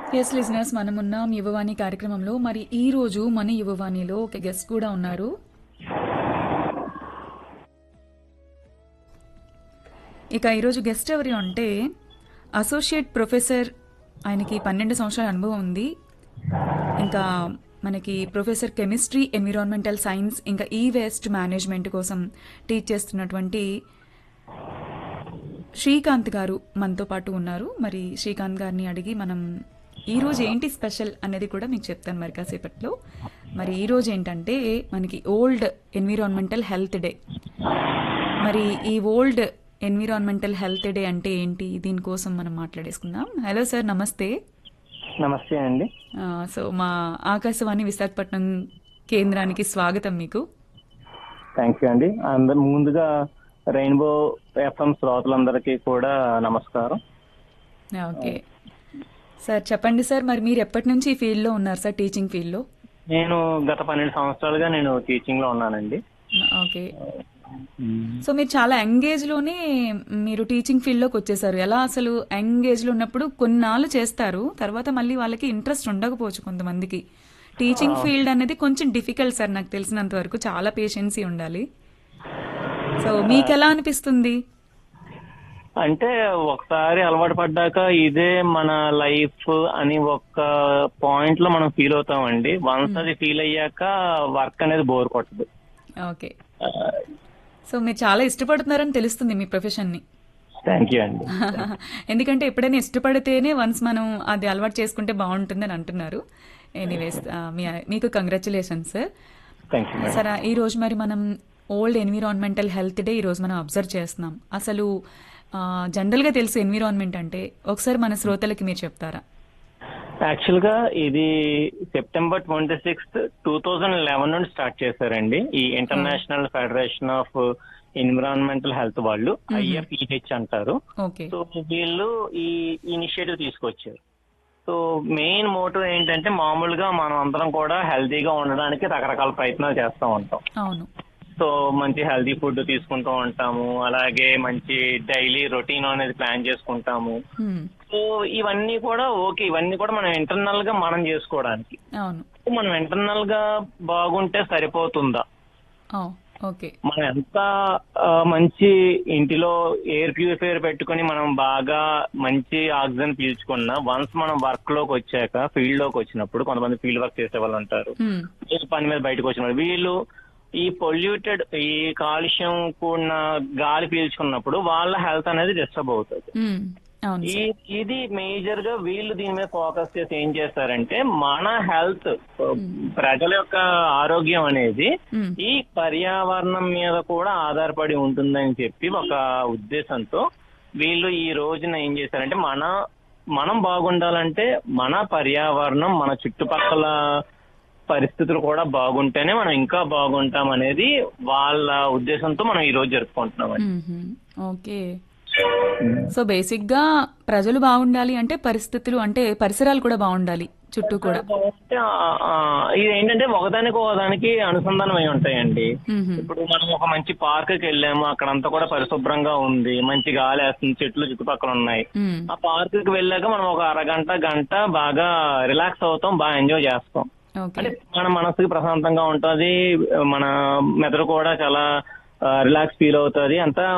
Yes listeners మనం ఉన్నాం యువవాణి కార్యక్రమంలో మరి ఈ రోజు మన యువవాణిలో ఒక గెస్ట్ కూడా ఉన్నారు ఇక ఈరోజు గెస్ట్ ఎవరి అంటే అసోసియేట్ ప్రొఫెసర్ ఆయనకి పన్నెండు సంవత్సరాల అనుభవం ఉంది ఇంకా మనకి ప్రొఫెసర్ కెమిస్ట్రీ ఎన్విరాన్మెంటల్ సైన్స్ ఇంకా ఈ వేస్ట్ మేనేజ్మెంట్ కోసం టీచ్ చేస్తున్నటువంటి శ్రీకాంత్ గారు మనతో పాటు ఉన్నారు మరి శ్రీకాంత్ గారిని అడిగి మనం ఈ రోజు ఏంటి స్పెషల్ అనేది కూడా మీకు చెప్తాను మరి కాసేపట్లో మరి ఈ రోజు ఏంటంటే మనకి ఓల్డ్ ఎన్విరాన్మెంటల్ హెల్త్ డే మరి ఈ ఓల్డ్ ఎన్విరాన్మెంటల్ హెల్త్ డే అంటే ఏంటి దీనికోసం మనం మాట్లాడేసుకుందాం హలో సార్ నమస్తే నమస్తే అండి ఆ, సో మా ఆకాశవాణి విశాఖపట్నం కేంద్రానికి స్వాగతం మీకు థ్యాంక్ యూ అండి అందరు ముందుగా రెయిన్బో ఎఫ్ఎం శ్రోతలందరికీ కూడా నమస్కారం ఓకే సార్ చెప్పండి సార్ మరి మీరు ఎప్పటి నుంచి ఈ ఫీల్డ్లో ఉన్నారు సార్ టీచింగ్ ఫీల్డ్లో నేను గత పన్నెండు సంవత్సరాలుగా నేను టీచింగ్ లో ఉన్నానండి ఓకే సో మీరు చాలా యంగేజ్ లోనే మీరు టీచింగ్ ఫీల్డ్ లోకి వచ్చేసారు ఎలా అసలు యంగేజ్ లో ఉన్నప్పుడు కొన్నాళ్ళు చేస్తారు తర్వాత మళ్ళీ వాళ్ళకి ఇంట్రెస్ట్ ఉండకపోవచ్చు కొంతమందికి టీచింగ్ ఫీల్డ్ అనేది కొంచెం డిఫికల్ట్ సార్ నాకు తెలిసినంత వరకు చాలా పేషెన్సీ ఉండాలి సో మీకు ఎలా అనిపిస్తుంది అంటే ఒకసారి అలవాటు పడ్డాక ఇదే మన లైఫ్ అని ఒక పాయింట్ లో మనం ఫీల్ అవుతామండి వన్స్ అది ఫీల్ అయ్యాక వర్క్ అనేది బోర్ కొట్టదు ఓకే సో మీరు చాలా ఇష్టపడుతున్నారని తెలుస్తుంది మీ ప్రొఫెషన్ ని థ్యాంక్ యూ అండి ఎందుకంటే ఎప్పుడైనా ఇష్టపడితేనే వన్స్ మనం అది అలవాటు చేసుకుంటే బాగుంటుందని అంటున్నారు ఎనీవేస్ మీకు కంగ్రాచులేషన్స్ సార్ థ్యాంక్ యూ సరే ఈ రోజు మరి మనం ఓల్డ్ ఎన్విరాన్మెంటల్ హెల్త్ డే ఈ రోజు మనం అబ్జర్వ్ చేస్తున్నాం అసలు ఆ, జనరల్ గా తెలుసు ఎన్విరాన్మెంట్ అంటే ఒకసారి మన శ్రోతలకి మీరు చెప్తారా యాక్చువల్ గా ఇది September twenty sixth two thousand eleven నుండి స్టార్ట్ చేశారండి ఈ international federation of environmental health వాళ్ళు ఐఎఫ్ఈహెచ్ అంటారు ఓకే సో వీళ్ళు ఈ ఇనిషియేటివ్ తీసుకొచ్చారు సో మెయిన్ మోటివ్ ఏంటంటే మామూలుగా మనం అందరం కూడా హెల్తీగా ఉండడానికి రకరకాల ప్రయత్నాలు చేస్తూ ఉంటాం అవును సో మంచి హెల్తీ ఫుడ్ తీసుకుంటూ ఉంటాము అలాగే మంచి డైలీ రొటీన్ అనేది ప్లాన్ చేసుకుంటాము హ్మ్. సో ఇవన్నీ కూడా ఓకే ఇవన్నీ కూడా మనం ఇంటర్నల్ గా మనం చేసుకోవడానికి అవును మనం ఇంటర్నల్ గా బాగుంటే సరిపోతుందా ఓ, ఓకే మనం ఎంత ఆ, మంచి ఇంటిలో ఎయిర్ ప్యూరిఫైయర్ పెట్టుకొని మనం బాగా మంచి ఆక్సిజన్ పీల్చుకున్నా వన్స్ మనం వర్క్ లోకి వచ్చాక ఫీల్డ్ లోకి వచ్చినప్పుడు కొంతమంది ఫీల్డ్ వర్క్ చేసే వాళ్ళు ఉంటారు హ్మ్. వీళ్ళు పని మీద బయటకు వచ్చిన వాళ్ళు వీళ్ళు ఈ పొల్యూటెడ్ ఈ కాలుష్యం కూడిన గాలి పీల్చుకున్నప్పుడు వాళ్ళ హెల్త్ అనేది డిస్టర్బ్ అవుతుంది హ్మ్. అవును ఈ ఇది మేజర్ గా వీళ్ళు దీని మీద ఫోకస్ చేసి ఏం చేస్తారంటే మన హెల్త్ ప్రజల యొక్క ఆరోగ్యం అనేది హ్మ్. ఈ పర్యావరణం మీద కూడా ఆధారపడి ఉంటుందని చెప్పి ఒక ఉద్దేశంతో వీళ్ళు ఈ రోజున ఏం చేశారంటే మన మనం బాగుండాలంటే మన పర్యావరణం మన చుట్టుపక్కల పరిస్థితులు కూడా బాగుంటేనే మనం ఇంకా బాగుంటాం అనేది వాళ్ళ ఉద్దేశంతో మనం ఈ రోజు జరుపుకుంటున్నాం మ్మ్. ఓకే సో బేసిక్ గా ప్రజలు బాగుండాలి అంటే పరిస్థితులు అంటే పరిసరాలు కూడా బాగుండాలి చుట్టూ కూడా అంటే, ఆ, ఆ, ఇది ఏంటంటే ఒకదానికి ఒకదానికి అనుసంధానం అయి ఉంటాయండి మ్మ్. ఇప్పుడు మనం ఒక మంచి పార్క్ కి వెళ్ళాము అక్కడంతా కూడా పరిశుభ్రంగా ఉంది మంచి గాలి వేస్తుంది చెట్లు చుట్టుపక్కల ఉన్నాయి మ్మ్. ఆ పార్క్ కి వెళ్ళాక మనం ఒక అరగంట గంట బాగా రిలాక్స్ అవుతాం బాగా ఎంజాయ్ చేస్తాం ఓకే అంటే మన మనసుకి ప్రశాంతంగా ఉంటది మన మెదడు కూడా చాలా రిలాక్స్ ఫీల్ అవుతుంది అంతా